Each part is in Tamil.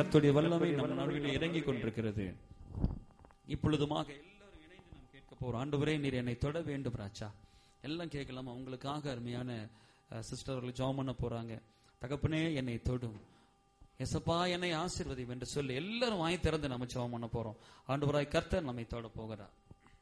கர்த்தருடைய வல்லமை நம் நடுவில் இறங்கி கொண்டிருக்கிறது இப்பொழுதுமாக எல்லாரும் இணைந்து நாம் கேட்க போறோம் ஆண்டவரே நீர் என்னை தொட வேண்டும் ராஜா எல்லாம் கேட்கலாம் அவங்களுக்காக அருமையான சிஸ்டர் அவர்கள் ஜாம் பண்ண போறாங்க தகப்பனே என்னை தொடும் எசப்பா என்னை ஆசீர்வதி என்று சொல்லி எல்லாரும் வாய் திறந்து நம்ம ஜெபம் பண்ண போறோம் ஆண்டவராய் கர்த்தர் நம்மை தொட போகிறார்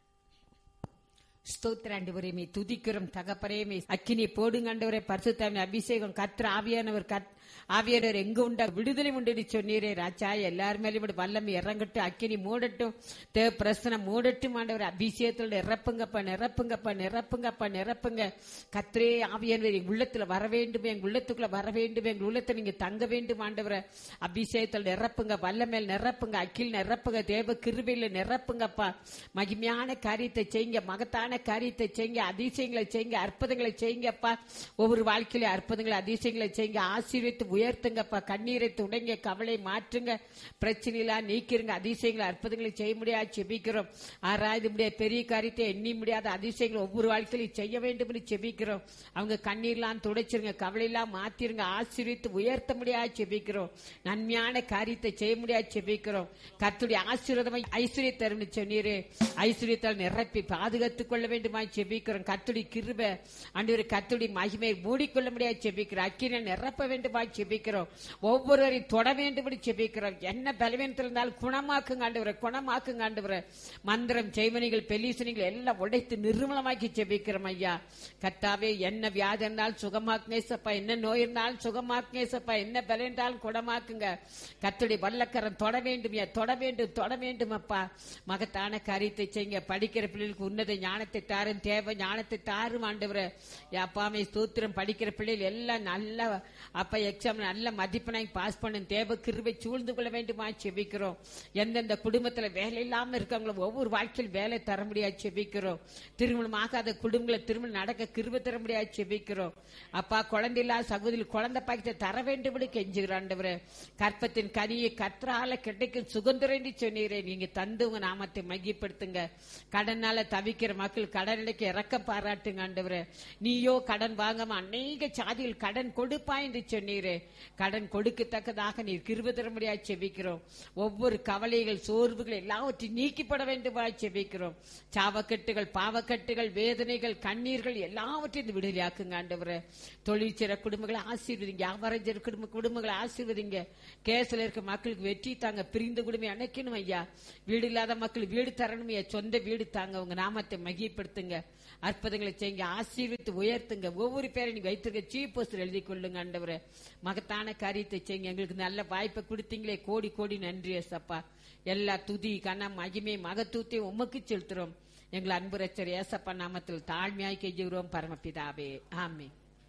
ஸ்தோத்திர ஆண்டவரே மே துதிக்கிறோம் தகப்பரே மே அக்கினி போடுங்க ஆண்டவரே பரிசுத்தாமி அபிஷேகம் கத்திர ஆவியானவர் கத் ஆவியானவர் எங்க உண்டா விடுதலை உண்டு சொன்னீரே ராஜா எல்லாரும் மேலும் இப்படி வல்லம் இறங்கட்டும் அக்கினி மூடட்டும் தேவ பிரசனம் மூடட்டும் ஆண்டவர் அபிஷேகத்தோட நிரப்புங்கப்பா நிரப்புங்கப்பா நிரப்புங்கப்பா நிரப்புங்க கத்திரே ஆவியானவர் எங்க உள்ளத்துல வர வேண்டும் எங்க உள்ளத்துக்குள்ள வர வேண்டும் எங்க உள்ளத்துல நீங்க தங்க வேண்டும் ஆண்டவரை அபிஷேகத்தில் நிரப்புங்க வல்ல மேல் நிரப்புங்க அக்கில் நிரப்புங்க தேவ கிருபையில நிரப்புங்கப்பா மகிமையான காரியத்தை செய்யுங்க மகத்தான காரியத்தை செய்யுங்க அதிசயங்களை செய்யுங்க அற்புதங்களை செய்யுங்கப்பா ஒவ்வொரு வாழ்க்கையில அற்புதங்களை அதிசயங்களை செய்யுங்க ஆசீர்வித்து உயர்த்துங்கப்பா கண்ணீரை துடைங்க கவலை மாற்றுங்க பிரச்சனையெல்லாம் நீக்கிருங்க அதிசயங்களை அற்புதங்களை செய்ய முடியாது செபிக்கிறோம் ஆராய்ந்து முடியாத பெரிய காரியத்தை எண்ணி முடியாத அதிசயங்களை ஒவ்வொரு வாழ்க்கையிலும் செய்ய வேண்டும் என்று செபிக்கிறோம் அவங்க கண்ணீர்லாம் துடைச்சிருங்க கவலையெல்லாம் மாத்திருங்க ஆசீர்வித்து உயர்த்த முடியாது செபிக்கிறோம் நன்மையான காரியத்தை செய்ய முடியாது செபிக்கிறோம் கத்துடைய ஆசீர்வாதமாய் ஐஸ்வர்ய தரும் சொன்னீரே ஐஸ்வர்யத்தால் நிரப்பி பாதுகாத்துக் கொள்ள வேண்டுமா செபிக்கிறோம் கத்துடைய கிருப அன்று கத்துடைய மகிமை மூடிக்கொள்ள முடியாது செபிக்கிறோம் அக்கினை நிரப்ப வேண்டுமா செபிக்கிறோம் ஒவ்வொருவரையும் தொட வேண்டும் என்று செபிக்கிறோம் என்ன பலவீனத்தில் இருந்தாலும் குணமாக்குங்க ஆண்டவரை குணமாக்குங்க ஆண்டவரை மந்திரம் செய்வனிகள் பெலீசனிகள் எல்லாம் உடைத்து நிர்மலமாக்கி செபிக்கிறோம் ஐயா கத்தாவே என்ன வியாதி இருந்தாலும் சுகமாக்குங்கேசப்பா என்ன நோய் இருந்தாலும் சுகமாக்குங்கேசப்பா என்ன பலம் இருந்தாலும் குணமாக்குங்க கத்துடைய வல்லக்கரம் தொட வேண்டும் ஐயா, தொட வேண்டும் தொட வேண்டும் அப்பா மகத்தான காரியத்தை செய்யுங்க படிக்கிற பிள்ளைகளுக்கு உன்னத ஞானத்தை தாரும் தேவை ஞானத்தை தாரும் ஆண்டவரை அப்பாமே ஸ்தோத்திரம் படிக்கிற பிள்ளைகள் எல்லாம் நல்ல அப்ப எக்ஸாம் நல்ல மதிப்பெண்ணை பாஸ் பண்ணும் தேவ கிருபை சூழ்ந்து கொள்ள வேண்டுமா செபிக்கிறோம் எந்தெந்த குடும்பத்துல வேலை இல்லாம இருக்காங்களோ ஒவ்வொரு வாழ்க்கையில் வேலை தர முடியாது செபிக்கிறோம் திருமணம் ஆகாத குடும்பங்களை திருமணம் நடக்க கிருபை தர முடியாது செபிக்கிறோம் அப்பா குழந்தை இல்லாத சகோதரி குழந்தை பாக்கியத்தை தர வேண்டும் என்று கெஞ்சுகிறோம் ஆண்டவரே கற்பத்தின் கனியை கற்றால கிடைக்கும் சுதந்திரம் என்று சொன்னீரே நீங்க தந்து உங்க நாமத்தை மையப்படுத்துங்க கடனால தவிக்கிற மக்கள் கடன் அடைக்க இறக்க பாராட்டுங்க ஆண்டவரே நீயோ கடன் வாங்காம அநேக சாதியில் கடன் கொடுப்பாய் என்று சொன்னீரே கடன் கொடுக்கத்தக்கதாக நீர் கிருப தர முடியாது செபிக்கிறோம் ஒவ்வொரு கவலைகள் சோர்வுகள் எல்லாவற்றையும் நீக்கிப்பட வேண்டுமா செபிக்கிறோம் சாவக்கட்டுகள் பாவக்கட்டுகள் வேதனைகள் கண்ணீர்கள் எல்லாவற்றையும் விடுதலையாக்குங்க ஆண்டவரே தொழில் செய்ற குடும்பங்களை ஆசீர்வதிங்க வியாபாரம் செய்ற குடும்ப குடும்பங்களை ஆசீர்வதிங்க கேஸ்ல இருக்க மக்களுக்கு வெற்றி தாங்க பிரிந்த குடும்பம் அணைக்கணும் ஐயா வீடு இல்லாத மக்கள் வீடு தரணும் ஐயா சொந்த வீடு தாங்க உங்க நாமத்தை மகிப்படுத்துங்க அற்புதங்களை செய்யுங்க ஆசீர்வித்து உயர்த்துங்க ஒவ்வொரு பேரை நீங்க வைத்திருக்க சீப் போஸ்டர் எழுதி கொள்ளுங்க ஆண்டவரே மகத்தான காரியத்தை செய்யுங்க எங்களுக்கு நல்ல வாய்ப்பை கொடுத்தீங்களே கோடி கோடி நன்றி ஏசப்பா எல்லா துதி கனம் மகிமை மகத்தூத்தையும் உமக்கு செலுத்துறோம் எங்கள் அன்பு ரச்சர் ஏசப்பா நாமத்தில் தாழ்மையாய் கெஞ்சுகிறோம் பரமபிதாவே ஆமே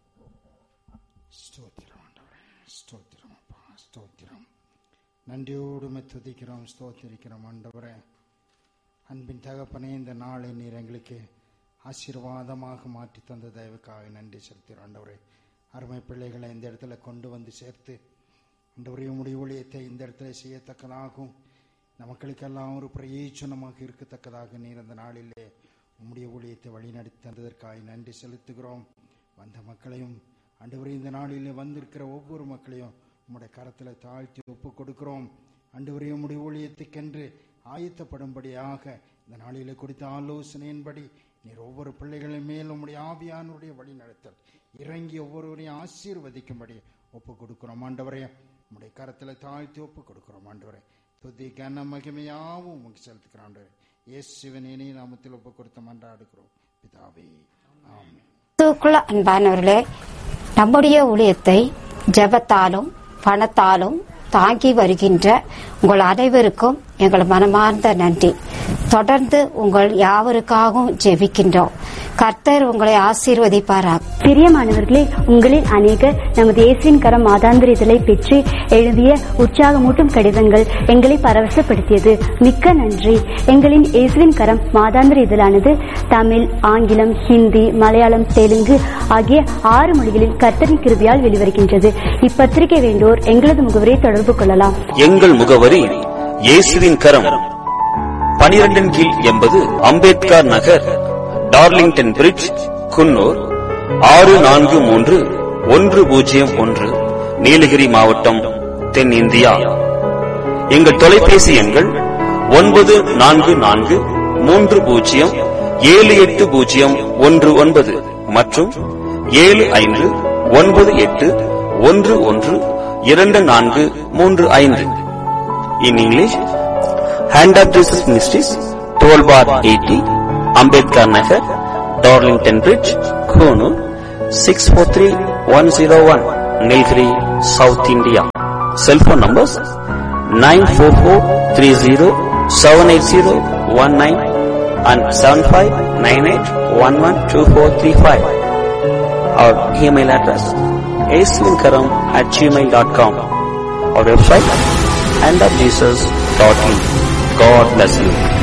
ஸ்தோத்திரம் ஆண்டவரே ஸ்தோத்திரம் அப்பா ஸ்தோத்திரம் நன்றியோடுமே துதிக்கிறோம் ஸ்தோத்திரிக்கிறோம் ஆண்டவரே அன்பின் தகப்பனே இந்த நாளை நீர் எங்களுக்கு ஆசீர்வாதமாக மாற்றி தந்த தயவுக்காக நன்றி செலுத்துகிறோம் ஆண்டவரே அருமை பிள்ளைகளை இந்த இடத்துல கொண்டு வந்து சேர்த்து ஆண்டவரே உம்முடைய ஊழியத்தை இந்த இடத்துல செய்யத்தக்கதாகவும் இந்த மக்களுக்கெல்லாம் ஒரு பிரயோஜனமாக இருக்கத்தக்கதாக நீர் அந்த நாளிலே உம்முடைய ஊழியத்தை வழிநடத்தி தந்ததற்காக நன்றி செலுத்துகிறோம் வந்த மக்களையும் ஆண்டவரே இந்த நாளிலே வந்திருக்கிற ஒவ்வொரு மக்களையும் உம்முடைய கரத்தில் தாழ்த்தி ஒப்பு கொடுக்கிறோம் ஆண்டவரே உம்முடைய ஊழியத்துக்கென்று ஆயத்தப்படும்படியாக இந்த நாளிலே கொடுத்த ஆலோசனையின்படி நீர் ஒவ்வொரு பிள்ளைகளின் மேல் உம்முடைய ஆவியானுடைய வழி நடத்தல் இறங்கி ஒவ்வொருவரையும் ஆசீர்வதிக்கும்படி ஒப்பு கொடுக்கிறோம் ஆண்டவரே உம்முடைய கரத்தில் தாழ்த்தி ஒப்பு கொடுக்கிறோம் ஆண்டவரே துதி கன மகிமையாவும் உமக்கு செலுத்துக்கிறோம் ஆண்டவரே இயேசுவின் இனி நாமத்தில் ஒப்பு கொடுத்த மன்றாடுகிறோம் பிதாவே ஆமென் கிறிஸ்துவுக்குள் அன்பானவர்களே நம்முடைய ஊழியத்தை ஜெபத்தாலும் பணத்தாலும் தாங்கி வருகின்ற உங்கள் அனைவருக்கும் எங்கள் மனமார்ந்த நன்றி தொடர்ந்து உங்கள் யாவருக்காகவும் ஜெபிக்கின்றோம் கர்த்தர் உங்களை ஆசீர்வதிப்பாராக பிரியமானவர்களே உங்களில் அநேகர் நமது இயேசுவின் கரம் மாதாந்திர இதழை பெற்று எழுதிய உற்சாகமூட்டும் கடிதங்கள் எங்களை பரவசப்படுத்தியது மிக்க நன்றி எங்களின் இயேசுவின் கரம் மாதாந்திர இதழானது தமிழ் ஆங்கிலம் ஹிந்தி மலையாளம் தெலுங்கு ஆகிய ஆறு மொழிகளில் கர்த்தரின் கிருபியால் வெளிவருகின்றது இப்பத்திரிகை வேண்டோர் எங்களது முகவரை தொடர்பு கொள்ளலாம் எங்கள் முகவரி இயேசுவின் கரம் பனிரெண்டின் கீழ் எண்பது அம்பேத்கர் நகர் டார்லிங்டன் பிரிட்ஜ் குன்னூர் ஆறு நான்கு மூன்று ஒன்று பூஜ்ஜியம் ஒன்று நீலகிரி மாவட்டம் தென்னிந்தியா எங்கள் தொலைபேசி எண்கள் ஒன்பது நான்கு நான்கு மூன்று பூஜ்ஜியம் ஏழு எட்டு பூஜ்ஜியம் ஒன்று ஒன்பது மற்றும் ஏழு ஐந்து ஒன்பது எட்டு ஒன்று ஒன்று இரண்டு நான்கு மூன்று ஐந்து in English hand of Jesus ministries twelve bar eighty Ambedkar Nagar Darlington Bridge Coonoor six four three one zero one Nilgiri South India cellphone numbers nine four four three zero seven eight zero one nine and seven five nine eight one one two four three five our email address aswinkaram at gmail.com our website and of Jesus.in. God bless you.